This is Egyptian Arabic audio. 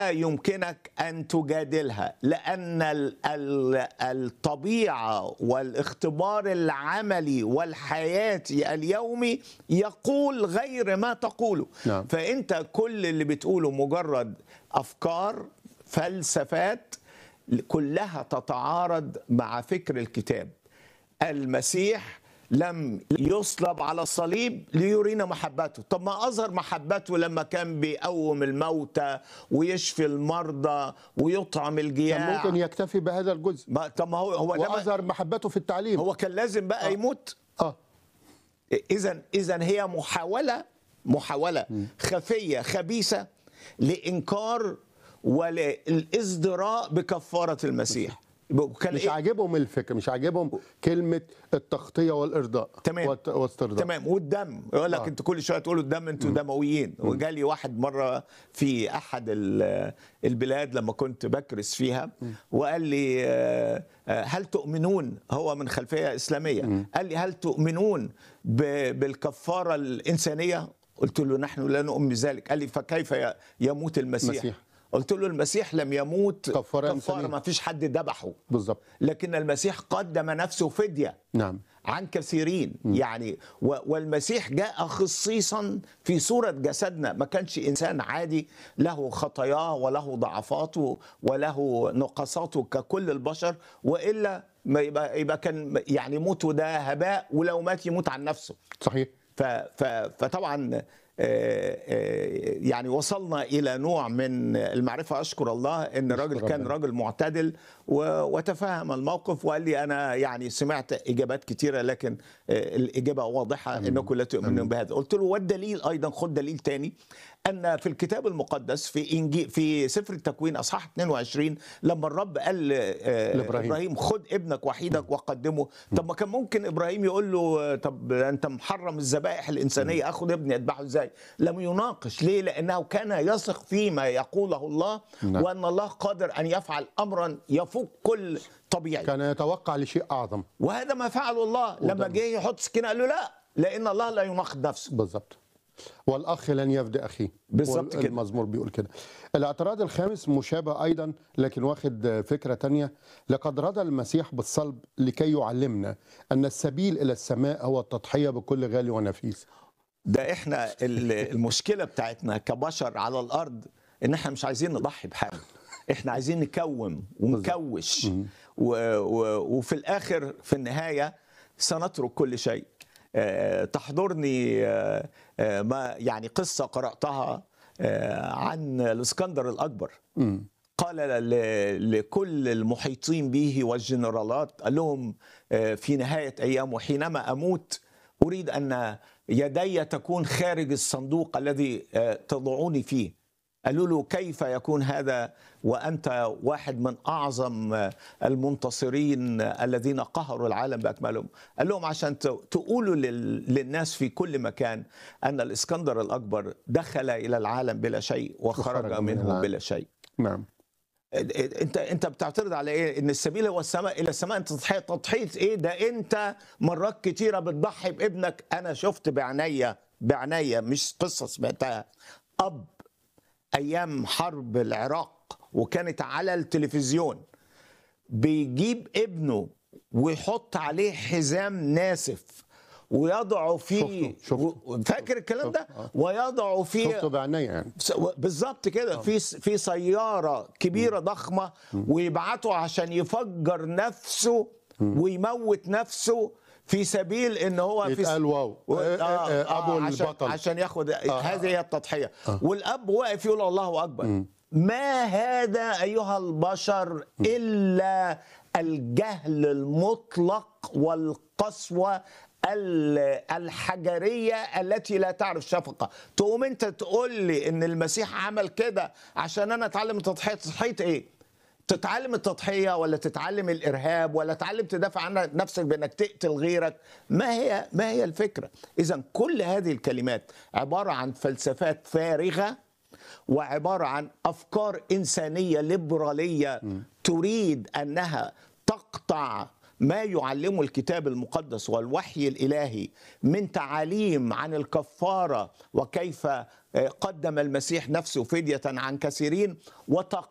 يمكنك ان تجادلها لان ال- ال- الطبيعه والاختبار العملي والحياتي اليومي يقول غير ما تقوله نعم. فانت كل اللي بتقوله مجرد افكار فلسفات كلها تتعارض مع فكر الكتاب المسيح لم يصلب على الصليب ليرينا محبته طب ما أظهر محبته لما كان بيقوم الموتى ويشفي المرضى ويطعم كان الجياع ممكن يكتفي بهذا الجزء ما طب ما هو هو ده ما- واظهر محبته في التعليم هو كان لازم بقى يموت اه اذا اذا هي محاوله محاوله خفيه خبيثه لانكار وللازدراء بكفاره المسيح وكان مش إيه؟ عاجبهم الفكر مش عاجبهم كلمه التغطيه والارضاء تمام. والت- واسترضاء تمام والدم يقول لك آه. انتوا كل شويه تقولوا الدم انتوا دمويين وجالي واحد مره في احد ال- البلاد لما كنت بكرس فيها وقال لي آه، آه، هل تؤمنون هو من خلفيه اسلاميه قال لي هل تؤمنون ب- بالكفاره الانسانيه قلت له نحن لا نؤمن بذلك قال لي فكيف ي- يموت المسيح المسيح. قلت له المسيح لم يموت كفارة إنسانية. ما فيش حد ذبحه بالظبط لكن المسيح قدم نفسه فديه نعم عن كثيرين يعني و- والمسيح جاء خصيصا في صورة جسدنا ما كانش إنسان عادي له خطاياه وله ضعفاته وله نقصاته ككل البشر وإلا ما يبقى, يبقى كان يعني موته ده هباء ولو مات يموت عن نفسه صحيح ف ف فطبعا آه، آه، يعني وصلنا الى نوع من المعرفه اشكر الله ان الراجل نشكر كان ربنا. راجل معتدل و- وتفهم الموقف وقال لي انا يعني سمعت اجابات كتيره لكن آه، الاجابه واضحه انكم لا تؤمنون بهذا قلت له والدليل ايضا خد دليل تاني ان في الكتاب المقدس في انجيل في سفر التكوين اصحاح 22 لما الرب قال آه، لإبراهيم. ابراهيم خد ابنك وحيدك وقدمه طب ما كان ممكن ابراهيم يقول له طب انت محرم الذبائح الانسانيه اخد ابني اذبحه ازاي لم يناقش ليه لانه كان يثق فيما يقوله الله نعم. وان الله قادر ان يفعل امرا يفوق كل طبيعي كان يتوقع لشيء اعظم وهذا ما فعله الله لما جه يحط سكينه قال له لا لان الله لا يناقض نفسه بالظبط والاخ لن يفدي اخيه بالظبط كده. المزمور بيقول كده الاعتراض الخامس مشابه ايضا لكن واخد فكره تانية لقد رضى المسيح بالصلب لكي يعلمنا ان السبيل الى السماء هو التضحيه بكل غالي ونفيس ده احنا ال- المشكله بتاعتنا كبشر على الارض ان احنا مش عايزين نضحي بحاجه احنا عايزين نكوم ونكوش و و وفي الاخر في النهايه سنترك كل شيء آه، تحضرني آه، آه، ما يعني قصه قراتها آه، عن الاسكندر الاكبر قال ل- لكل المحيطين به والجنرالات قال لهم آه، في نهايه ايام وحينما اموت اريد ان يدي تكون خارج الصندوق الذي آه، تضعوني فيه قالوا له كيف يكون هذا وانت واحد من اعظم آه، المنتصرين الذين قهروا العالم باكملهم قال لهم عشان ت- تقولوا لل- للناس في كل مكان ان الاسكندر الاكبر دخل الى العالم بلا شيء وخرج وخرج من منه العالم. بلا شيء نعم انت انت بتعترض على ايه ان السبيل هو السماء الى السماء انت تضحيه تضحيه ايه ده انت مرات كتيره بتضحي بابنك انا شفت بعناية بعناية مش قصه سمعتها اب ايام حرب العراق وكانت على التلفزيون بيجيب ابنه ويحط عليه حزام ناسف ويضع فيه شفته- شفته. فاكر الكلام ده شفته، آه. ويضع فيه شفته بعيني يعني س- بالظبط كده في في سياره كبيره ضخمه ويبعتوا عشان يفجر نفسه ويموت نفسه في سبيل ان هو في يتقال واو و- آه، آه، آه، ابو عشان البطل عشان ياخد هذه هي التضحيه والاب واقف يقول الله اكبر ما هذا ايها البشر الا الجهل المطلق والقسوه ال- الحجريه التي لا تعرف شفقه تقوم انت تقول لي ان المسيح عمل كده عشان انا اتعلم التضحيه تضحيه ايه تتعلم التضحية ولا تتعلم الإرهاب ولا تتعلم تدافع عن نفسك بأنك تقتل غيرك ما هي ما هي الفكرة إذا كل هذه الكلمات عبارة عن فلسفات فارغة وعبارة عن أفكار إنسانية ليبرالية تريد أنها تقطع ما يعلمه الكتاب المقدس والوحي الالهي من تعاليم عن الكفاره وكيف قدم المسيح نفسه فديه عن كثيرين